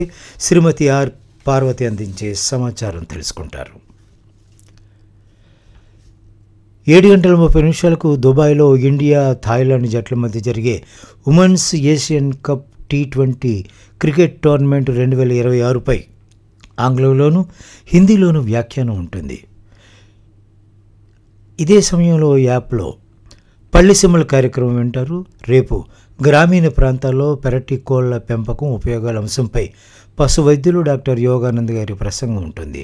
శ్రీమతి are Parvati అందించే సమాచారం తెలుసుకుంటారు ఏడు గంటల ముప్పై నిమిషాలకు దుబాయ్లో ఇండియా థాయిలాండ్ జట్ల మధ్య జరిగే women's Asian cup T twenty cricket tournament రెండు వేల ఇరవై ఆరుపై ఆంగ్లంలోను హిందీలోను వ్యాఖ్యానం ఉంటుంది ఇదే సమయంలో యాప్లో పల్లిసెమ్మల కార్యక్రమం వింటారు రేపు గ్రామీణ ప్రాంతాల్లో పెరటి కోళ్ల పెంపకం ఉపయోగాల అంశంపై పశు వైద్యులు డాక్టర్ యోగానంద్ గారి ప్రసంగం ఉంటుంది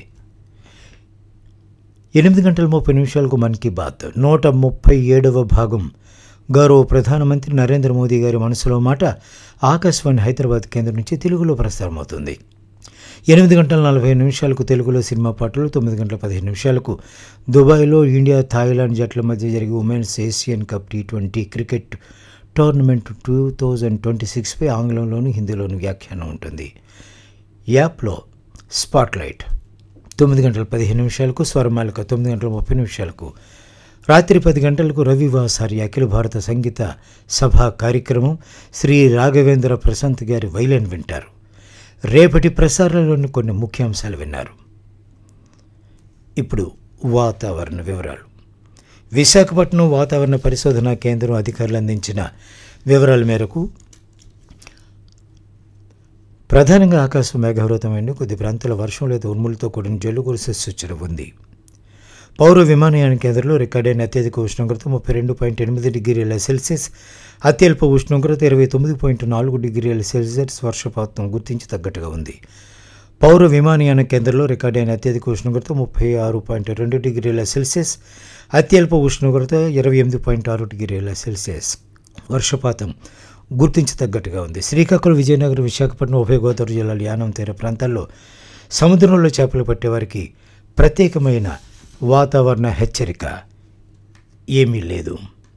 ఎనిమిది గంటల ముప్పై నిమిషాలకు మన్ కీ బాత్ నూట ముప్పై ఏడవ భాగం గౌరవ ప్రధానమంత్రి నరేంద్ర మోదీ గారి మనసులో మాట ఆకాశవాణి హైదరాబాద్ కేంద్రం నుంచి తెలుగులో ప్రసారమవుతుంది ఎనిమిది గంటల నలభై నిమిషాలకు తెలుగులో సినిమా పాటలు తొమ్మిది గంటల పదిహేను నిమిషాలకు దుబాయ్లో ఇండియా థాయిలాండ్ జట్ల మధ్య జరిగే women's Asian cup T twenty cricket tournament two thousand twenty సిక్స్పై ఆంగ్లంలోను హిందీలోను వ్యాఖ్యానం ఉంటుంది యాప్లో స్పాట్లైట్ తొమ్మిది గంటల పదిహేను నిమిషాలకు స్వరమాలిక తొమ్మిది గంటల ముప్పై నిమిషాలకు రాత్రి పది గంటలకు రవివాసారి అఖిల భారత సంగీత సభ కార్యక్రమం శ్రీ రాఘవేంద్ర ప్రశాంత్ గారి వైలెన్ వింటారు రేపటి ప్రసారంలోని కొన్ని ముఖ్యాంశాలు విన్నారు ఇప్పుడు వాతావరణ వివరాలు విశాఖపట్నం వాతావరణ పరిశోధనా కేంద్రం అధికారులు అందించిన వివరాల మేరకు ప్రధానంగా ఆకాశం మేఘావృతమైన కొద్ది ప్రాంతాల వర్షం లేదా ఉరుములతో కూడిన జల్లు కురిసే సూచన ఉంది పౌర విమానయాన కేంద్రంలో రికార్డైన అత్యధిక ఉష్ణోగ్రత ముప్పై రెండు పాయింట్ ఎనిమిది డిగ్రీల సెల్సియస్ అత్యల్ప ఉష్ణోగ్రత ఇరవై తొమ్మిది పాయింట్ నాలుగు డిగ్రీల సెల్సియస్ వర్షపాతం గుర్తించి తగ్గట్టుగా ఉంది పౌర విమానయాన కేంద్రంలో రికార్డైన అత్యధిక ఉష్ణోగ్రత ముప్పై ఆరు పాయింట్ రెండు డిగ్రీల సెల్సియస్ అత్యల్ప ఉష్ణోగ్రత ఇరవై ఎనిమిది పాయింట్ ఆరు డిగ్రీల సెల్సియస్ వర్షపాతం గుర్తించి తగ్గట్టుగా ఉంది శ్రీకాకుళం విజయనగరం విశాఖపట్నం ఉభయ గోదావరి జిల్లాల యానం తీర ప్రాంతాల్లో సముద్రంలో చేపలు పట్టేవారికి ప్రత్యేకమైన వాతావరణ హెచ్చరిక ఏమీ లేదు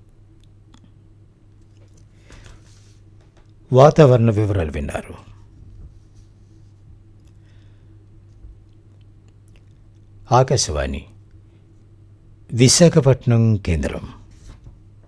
వాతావరణ వివరాలు విన్నారు ఆకాశవాణి విశాఖపట్నం కేంద్రం